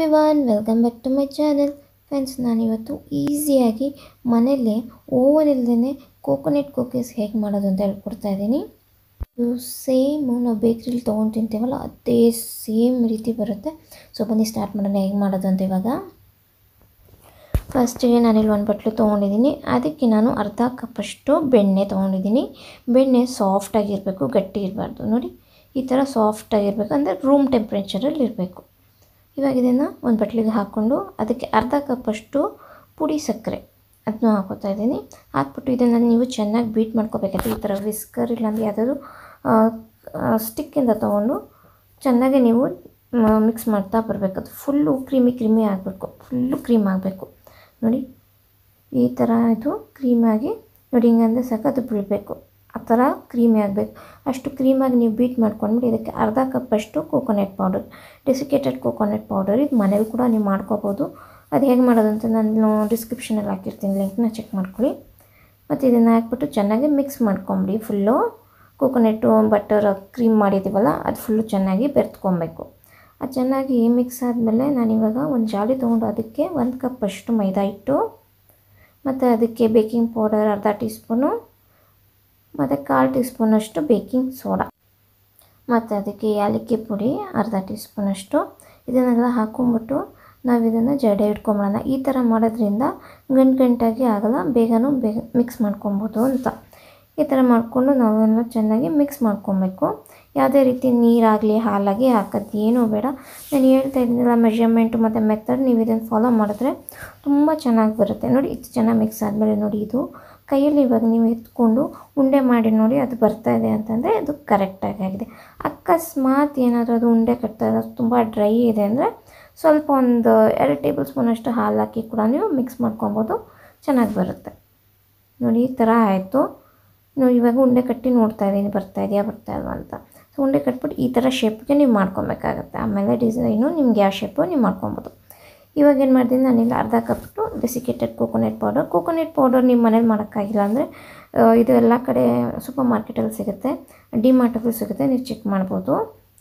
everyone welcome back to my channel friends ನಾನಿವತ್ತು ಈಸಿಯಾಗಿ ಮನೆಯಲ್ಲೇ ಓವನ್ ಇಲ್ಲದೇ ಕೋಕೋನಟ್ ಕುಕೀಸ್ ಹೇಗೆ ಮಾಡೋದು ಅಂತ ಹೇಳ್ಕೊಡ್ತಾ ಇದ್ದೀನಿ ಇದು ಸೇಮು ನಾವು ಬೇಕ್ರಿಲಿ ತೊಗೊಂಡು ತಿಂತೀವಲ್ಲ ಅದೇ ಸೇಮ್ ರೀತಿ ಬರುತ್ತೆ ಸೊ ಬನ್ನಿ ಸ್ಟಾರ್ಟ್ ಮಾಡೋಣ ಹೇಗೆ ಮಾಡೋದು ಅಂತ ಇವಾಗ ಫಸ್ಟಿಗೆ ನಾನಿಲ್ಲಿ ಒಂದು ಬಟ್ಲು ತೊಗೊಂಡಿದ್ದೀನಿ ಅದಕ್ಕೆ ನಾನು ಅರ್ಧ ಕಪ್ಪಷ್ಟು ಬೆಣ್ಣೆ ತೊಗೊಂಡಿದ್ದೀನಿ ಬೆಣ್ಣೆ ಸಾಫ್ಟಾಗಿರಬೇಕು ಗಟ್ಟಿ ಇರಬಾರ್ದು ನೋಡಿ ಈ ಥರ ಸಾಫ್ಟಾಗಿರಬೇಕು ಅಂದರೆ ರೂಮ್ ಟೆಂಪ್ರೇಚರಲ್ಲಿ ಇರಬೇಕು ಇವಾಗ ಇದನ್ನು ಒಂದು ಬಟ್ಲಿಗೆ ಹಾಕ್ಕೊಂಡು ಅದಕ್ಕೆ ಅರ್ಧ ಕಪ್ಪಷ್ಟು ಪುಡಿ ಸಕ್ಕರೆ ಅದನ್ನು ಹಾಕೋತಾ ಇದ್ದೀನಿ ಹಾಕ್ಬಿಟ್ಟು ಇದನ್ನು ನೀವು ಚೆನ್ನಾಗಿ ಬೀಟ್ ಮಾಡ್ಕೋಬೇಕಾಗುತ್ತೆ ಈ ಥರ ವಿಸ್ಕರ್ ಇಲ್ಲಾಂದರೆ ಯಾವುದಾದ್ರು ಸ್ಟಿಕ್ಕಿಂದ ತೊಗೊಂಡು ಚೆನ್ನಾಗಿ ನೀವು ಮಿಕ್ಸ್ ಮಾಡ್ತಾ ಬರಬೇಕು ಅದು ಫುಲ್ಲು ಕ್ರೀಮಿ ಕ್ರೀಮಿ ಆಗಬೇಕು ಫುಲ್ಲು ಕ್ರೀಮ್ ಆಗಬೇಕು ನೋಡಿ ಈ ಥರ ಇದು ಕ್ರೀಮಾಗಿ ನೋಡಿ ಹಿಂಗಂದ್ರೆ ಸಾಕು ಅದು ಬೀಳಬೇಕು ಆ ಥರ ಕ್ರೀಮಿ ಆಗಬೇಕು ಅಷ್ಟು ಕ್ರೀಮಾಗಿ ನೀವು ಬೀಟ್ ಮಾಡ್ಕೊಂಡ್ಬಿಟ್ಟು ಇದಕ್ಕೆ ಅರ್ಧ ಕಪ್ಪಷ್ಟು coconut powder desiccated coconut powder ಇದು ಮನೇಲಿ ಕೂಡ ನೀವು ಮಾಡ್ಕೋಬೋದು ಅದು ಹೇಗೆ ಮಾಡೋದು ಅಂತ ನಾನು ಡಿಸ್ಕ್ರಿಪ್ಷನಲ್ಲಿ ಹಾಕಿರ್ತೀನಿ ಲಿಂಕ್ನ ಚೆಕ್ ಮಾಡ್ಕೊಳ್ಳಿ ಮತ್ತು ಇದನ್ನು ಹಾಕ್ಬಿಟ್ಟು ಚೆನ್ನಾಗಿ ಮಿಕ್ಸ್ ಮಾಡ್ಕೊಂಬಿಡಿ ಫುಲ್ಲು ಕೋಕೋನಟ್ಟು ಬಟರ್ ಕ್ರೀಮ್ ಮಾಡಿದ್ದೀವಲ್ಲ ಅದು ಫುಲ್ಲು ಚೆನ್ನಾಗಿ ಬೆರೆತ್ಕೊಬೇಕು ಅದು ಚೆನ್ನಾಗಿ ಮಿಕ್ಸ್ ಆದಮೇಲೆ ನಾನಿವಾಗ ಒಂದು ಜಾಲಿ ತೊಗೊಂಡು ಅದಕ್ಕೆ ಒಂದು ಕಪ್ಪಷ್ಟು ಮೈದಾ ಹಿಟ್ಟು ಮತ್ತು ಅದಕ್ಕೆ ಬೇಕಿಂಗ್ ಪೌಡರ್ ಅರ್ಧ ಟೀ ಸ್ಪೂನು ಮತ್ತು ಕಾಲು ಟೀ ಸ್ಪೂನಷ್ಟು ಬೇಕಿಂಗ್ ಸೋಡಾ ಮತ್ತು ಅದಕ್ಕೆ ಏಲಕ್ಕಿ ಪುಡಿ ಅರ್ಧ ಟೀ ಸ್ಪೂನಷ್ಟು ಇದನ್ನೆಲ್ಲ ಹಾಕ್ಕೊಂಬಿಟ್ಟು ನಾವು ಇದನ್ನು ಜಡೆ ಇಟ್ಕೊಂಬಿಡೋಣ ಈ ಥರ ಮಾಡೋದ್ರಿಂದ ಗಂಟು ಗಂಟಾಗಿ ಆಗಲ್ಲ ಬೇಗನೂ ಬೇಗ ಮಿಕ್ಸ್ ಮಾಡ್ಕೊಬೋದು ಅಂತ ಈ ಥರ ಮಾಡಿಕೊಂಡು ನಾವೆಲ್ಲ ಚೆನ್ನಾಗಿ ಮಿಕ್ಸ್ ಮಾಡ್ಕೊಬೇಕು ಯಾವುದೇ ರೀತಿ ನೀರಾಗಲಿ ಹಾಲಾಗಿ ಹಾಕೋದು ಏನೂ ಬೇಡ ನಾನು ಹೇಳ್ತಾ ಇದ್ದೀನಲ್ಲ ಮೆಷರ್ಮೆಂಟು ಮತ್ತು ಮೆಥಡ್ ನೀವು ಇದನ್ನು ಫಾಲೋ ಮಾಡಿದ್ರೆ ತುಂಬ ಚೆನ್ನಾಗಿ ಬರುತ್ತೆ ನೋಡಿ ಇದು ಚೆನ್ನಾಗಿ ಮಿಕ್ಸ್ ಆದಮೇಲೆ ನೋಡಿ ಇದು ಕೈಯಲ್ಲಿ ಇವಾಗ ನೀವು ಎತ್ಕೊಂಡು ಉಂಡೆ ಮಾಡಿ ನೋಡಿ ಅದು ಬರ್ತಾ ಇದೆ ಅಂತಂದರೆ ಅದು ಕರೆಕ್ಟಾಗಿ ಆಗಿದೆ ಅಕಸ್ಮಾತ್ ಏನಾದರೂ ಅದು ಉಂಡೆ ಕಟ್ತಾ ಇರೋದು ತುಂಬ ಡ್ರೈ ಇದೆ ಅಂದರೆ ಸ್ವಲ್ಪ ಒಂದು ಎರಡು ಟೇಬಲ್ ಸ್ಪೂನಷ್ಟು ಹಾಲು ಹಾಕಿ ಕೂಡ ನೀವು ಮಿಕ್ಸ್ ಮಾಡ್ಕೊಬೋದು ಚೆನ್ನಾಗಿ ಬರುತ್ತೆ ನೋಡಿ ಈ ಥರ ಆಯಿತು ನೋಡಿ ಇವಾಗ ಉಂಡೆ ಕಟ್ಟಿ ನೋಡ್ತಾ ಇದ್ದೀನಿ ಬರ್ತಾ ಇದೆಯಾ ಬರ್ತಾ ಇಲ್ವಾ ಅಂತ ಸೊ ಉಂಡೆ ಕಟ್ಬಿಟ್ಟು ಈ ಥರ ಶೇಪ್ಗೆ ನೀವು ಮಾಡ್ಕೊಬೇಕಾಗತ್ತೆ ಆಮೇಲೆ ಡಿಸೈನು ನಿಮ್ಗೆ ಯಾವ ಶೇಪು ನೀವು ಮಾಡ್ಕೊಬೋದು ಇವಾಗ ಏನು ಮಾಡ್ತೀನಿ ನಾನಿಲ್ಲಿ ಅರ್ಧ ಕಪ್ಟು desiccated coconut powder coconut powder ನಿಮ್ಮ ಮನೇಲಿ ಮಾಡೋಕ್ಕಾಗಿಲ್ಲ ಅಂದರೆ ಇದು ಎಲ್ಲ ಕಡೆ ಸೂಪರ್ ಮಾರ್ಕೆಟಲ್ಲಿ ಸಿಗುತ್ತೆ ಡಿಮಾರ್ಟಲ್ಲೂ ಸಿಗುತ್ತೆ ನೀವು ಚೆಕ್ ಮಾಡ್ಬೋದು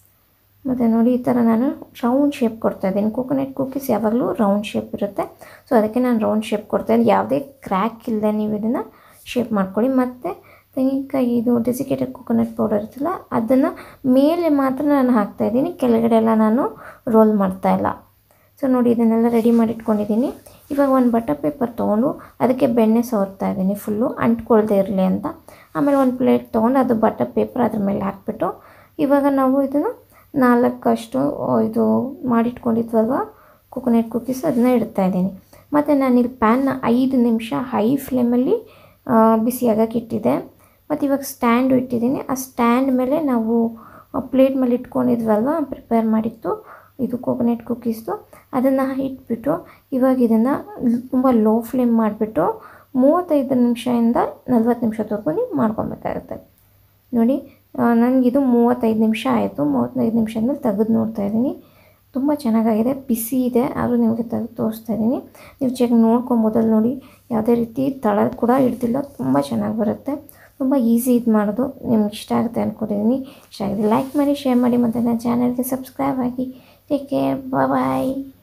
ಮತ್ತು ನೋಡಿ ಈ ಥರ ನಾನು ರೌಂಡ್ ಶೇಪ್ ಕೊಡ್ತಾಯಿದ್ದೀನಿ ಕೋಕೋನಟ್ ಕುಕೀಸ್ ಯಾವಾಗಲೂ ರೌಂಡ್ ಶೇಪ್ ಇರುತ್ತೆ ಸೊ ಅದಕ್ಕೆ ನಾನು ರೌಂಡ್ ಶೇಪ್ ಕೊಡ್ತಾಯಿದ್ದೀನಿ ಯಾವುದೇ ಕ್ರ್ಯಾಕ್ ಇಲ್ಲದೆ ನೀವು ಇದನ್ನು ಶೇಪ್ ಮಾಡ್ಕೊಳ್ಳಿ ಮತ್ತು ತೆಂಗಿನಕಾಯಿ ಇದು ಡೆಸಿಕೇಟೆಡ್ ಕೋಕೋನಟ್ ಪೌಡರ್ ಇರುತ್ತಲ್ಲ ಅದನ್ನು ಮೇಲೆ ಮಾತ್ರ ನಾನು ಹಾಕ್ತಾಯಿದ್ದೀನಿ ಕೆಳಗಡೆ ಎಲ್ಲ ನಾನು ರೋಲ್ ಮಾಡ್ತಾಯಿಲ್ಲ ಸೊ ನೋಡಿ ಇದನ್ನೆಲ್ಲ ರೆಡಿ ಮಾಡಿ ಇಟ್ಕೊಂಡಿದ್ದೀನಿ ಇವಾಗ ಒಂದು ಬಟರ್ ಪೇಪರ್ ತೊಗೊಂಡು ಅದಕ್ಕೆ ಬೆಣ್ಣೆ ಸವರ್ತಾ ಇದ್ದೀನಿ ಫುಲ್ಲು ಅಂಟ್ಕೊಳ್ದೇ ಇರಲಿ ಅಂತ ಆಮೇಲೆ ಒಂದು ಪ್ಲೇಟ್ ತೊಗೊಂಡು ಅದು ಬಟರ್ ಪೇಪರ್ ಅದ್ರ ಮೇಲೆ ಹಾಕ್ಬಿಟ್ಟು ಇವಾಗ ನಾವು ಇದನ್ನು ನಾಲ್ಕಷ್ಟು ಇದು ಮಾಡಿಟ್ಕೊಂಡಿದ್ವಲ್ವ ಕೋಕೋನಟ್ ಕುಕೀಸ್ ಅದನ್ನ ಇಡ್ತಾ ಇದ್ದೀನಿ ಮತ್ತು ನಾನಿಲ್ಲಿ ಪ್ಯಾನ್ನ ಐದು ನಿಮಿಷ ಹೈ ಫ್ಲೇಮಲ್ಲಿ ಬಿಸಿಯಾಗಕ್ಕೆ ಇಟ್ಟಿದ್ದೆ ಮತ್ತು ಇವಾಗ ಸ್ಟ್ಯಾಂಡು ಇಟ್ಟಿದ್ದೀನಿ ಆ ಸ್ಟ್ಯಾಂಡ್ ಮೇಲೆ ನಾವು ಪ್ಲೇಟ್ ಮೇಲೆ ಇಟ್ಕೊಂಡಿದ್ವಲ್ವ ಪ್ರಿಪೇರ್ ಮಾಡಿತ್ತು ಇದು ಕೋಕೋನಟ್ ಕುಕೀಸ್ದು ಅದನ್ನು ಇಟ್ಬಿಟ್ಟು ಇವಾಗ ಇದನ್ನು ತುಂಬ ಲೋ ಫ್ಲೇಮ್ ಮಾಡಿಬಿಟ್ಟು ಮೂವತ್ತೈದು ನಿಮಿಷದಿಂದ ನಲ್ವತ್ತು ನಿಮಿಷದವರೆಗೂ ನೀವು ಮಾಡ್ಕೊಬೇಕಾಗುತ್ತೆ ನೋಡಿ ನನಗಿದು ಮೂವತ್ತೈದು ನಿಮಿಷ ಆಯಿತು ಮೂವತ್ತೈದು ನಿಮಿಷ ಆದಮೇಲೆ ತೆಗೆದು ನೋಡ್ತಾ ಇದ್ದೀನಿ ತುಂಬ ಚೆನ್ನಾಗಾಗಿದೆ ಬಿಸಿ ಇದೆ ಆದರೂ ನಿಮಗೆ ತೆಗೆದು ತೋರಿಸ್ತಾ ಇದ್ದೀನಿ ನೀವು ಚೆಕ್ ನೋಡ್ಕೊಬೋದಲ್ಲಿ ನೋಡಿ ಯಾವುದೇ ರೀತಿ ತಳ ಕೂಡ ಹಿಡ್ದಿಲ್ಲ ತುಂಬ ಚೆನ್ನಾಗಿ ಬರುತ್ತೆ ತುಂಬ ಈಸಿ ಇದು ಮಾಡೋದು ನಿಮ್ಗೆ ಇಷ್ಟ ಆಗುತ್ತೆ ಅಂದ್ಕೊಂಡಿದ್ದೀನಿ ಇಷ್ಟ ಆಗಿದೆ ಲೈಕ್ ಮಾಡಿ ಶೇರ್ ಮಾಡಿ ಮತ್ತು ನನ್ನ ಚಾನಲ್ಗೆ ಸಬ್ಸ್ಕ್ರೈಬ್ ಆಗಿ ಟೇಕ್ ಕೇರ್ ಬಾಯ್